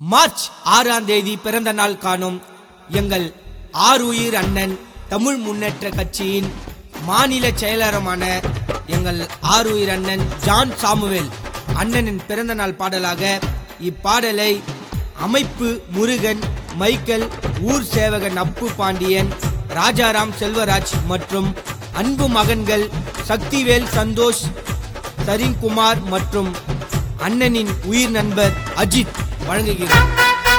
March ஆறாம் தேதி பிறந்த நாள் காணும் எங்கள் ஆருயிர் அண்ணன் தமிழ் முன்னேற்ற கட்சியின் மாநில செயலருமான எங்கள் ஆருயிர் அண்ணன் ஜான் சாமுவேல் அண்ணனின் பிறந்த நாள் பாடலாக இப்பாடலை அமைப்பு முருகன் மைக்கேல் ஊர் சேவகன் அப்பு பாண்டியன் ராஜாராம் செல்வராஜ் மற்றும் அன்பு மகன்கள் சக்திவேல் சந்தோஷ் சரிங்குமார் மற்றும் அண்ணனின் உயிர் நண்பர் அஜித் வழங்குகிறார்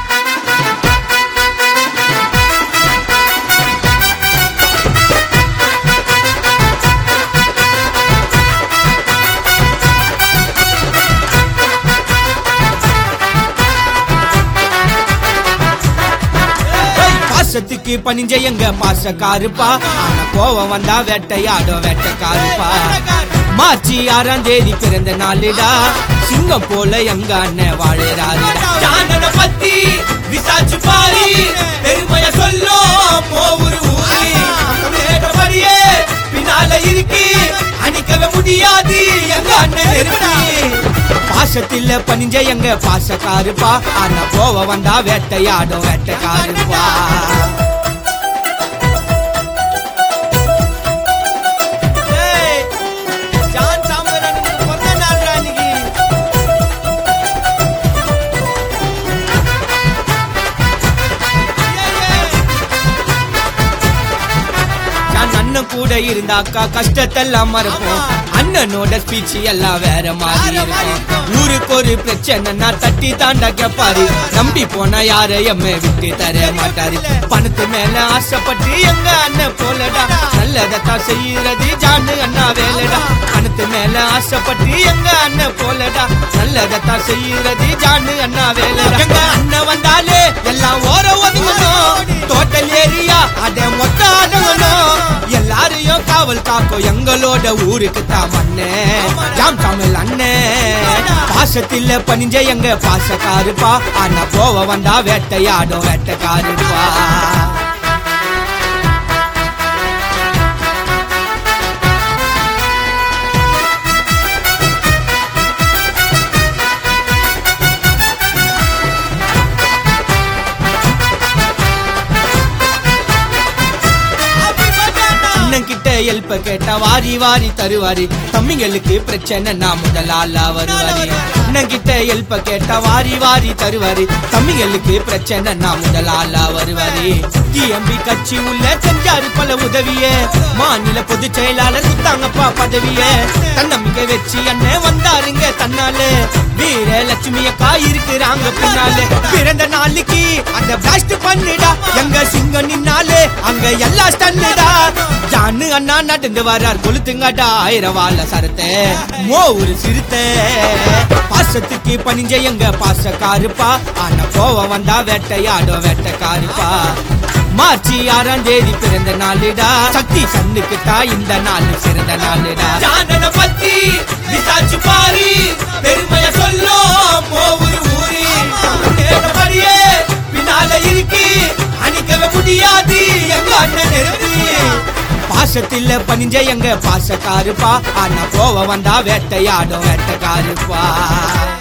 ஏய், பாசத்துக்கு பணிஞ்ச எங்க பாசக்காருப்பா ஆனா கோவம் வந்தா வேட்டையாடும் வேட்டைக்காருப்பா மார்ச் ஆறாம் தேதி பிறந்த நாளுடா சிங்கம் போல எங்க அண்ணன் வாழறாரு ஜானன பத்தி விசாரிச்சு பாரு பெருமைய சொல்லும் போவுரு ஊரு மேடபடியே பின்னால இருக்கு அணிக்கவே முடியாது எங்க அண்ணன் இருக்கு பாசத்தில பணிஞ்ச எங்க பாசக்காருப்பா ஆனா போவ வந்தா வேட்டையாடும் வேட்டைக்காருப்பா ஏய், ஜான் சாம்பர் அண்ணனுக்கு பிறந்த நாள்டா இன்னைக்கு. நான் அண்ணன் கூட இருந்தாக்கா கஷ்டத்தெல்லாம் மறப்போம் அண்ணனோட ஸ்பீச் எல்லாம் வேற மாதிரி இருக்கும் ஊருக்கு ஒரு பிரச்சனைனா தட்டி தாண்டா கேப்பாரு நம்பி போனா யாரையுமே விட்டு தர மாட்டாரு பணத்து மேல ஆசைப்பட்டு எங்க அண்ணன் போலடா நல்லதத்தான் செய்யறது ஜானு அண்ணா வேலைடா பணத்து மேல ஆசைப்பட்டு எங்க அண்ணன் போலடா நல்லதத்தான் செய்யறது ஜானு அண்ணா வேலைடா எங்க அண்ணன் வந்தாலே எல்லாம் ஓர ஒதுங்கணும் டோட்டல் ஏரியா அத மொத்த அடங்கணும் எல்லாரையும் காவல் காக்கும் எங்களோட ஊருக்கு தான் மண்ணே ஜாம் தமிழ் அண்ணே பாசத்தில பணிஞ்ச எங்க பாசக்காருப்பா ஆனா போவ வந்தா வேட்டையாடும் வேட்டைக்காருப்பா அண்ணன் கிட்ட ஹெல்ப் கேட்டா வாரி வாரி தருவாரு தம்பிங்களுக்கு பிரச்சனை நான் முதலாளா வருவாரு அண்ணன் கிட்ட ஹெல்ப் கேட்டா வாரி வாரி தருவாரு தம்பிங்களுக்கு பிரச்சனை நான் முதலாளா வருவாரு டிஎம்பி கட்சி உள்ள செஞ்சாரு பல உதவிய மாநில பொதுச் செயலாளர் குத்தாங்கப்பா பதவிய தன்னம்பிக்கை வச்சு அண்ணன் வந்தாருங்க தன்னால வீர லட்சுமி அக்கா இருக்கிறாங்க பின்னால பிறந்த நாளைக்கு அந்த பிளாஸ்ட் பண்ணுடா எங்க சிங்கம் நின்னாலே அங்க எல்லாம் ஸ்டன்னுடா ஜானு அண்ணா நடந்து வர்றார் கொளுத்துங்கடா ஆயிரம் வாழ சரத்தை மோ ஒரு சிறுத்தை பாசத்துக்கு பணிஞ்ச எங்க பாசக்காருப்பா ஆனா கோவம் வந்தா வேட்டையாடும் வேட்டைக்காருப்பா மார்ச் ஆறாம் தேதி பிறந்த நாளுடா சக்தி சன்னுக்கு தான் இந்த நாள் சிறந்த நாளுடா ஜானன பத்தி விசாரிச்சு பாரு பெருமைய சொல்லும் போவுரு ஊரு நேரப்படியே பின்னால இருக்கு அணிக்கவே முடியாது எங்க அண்ணன் நெருப்பு பாசத்தில பணிஞ்ச எங்க பாசக்காருப்பா ஆனா போவ வந்தா வேட்டையாடும் வேட்டைக்காருப்பா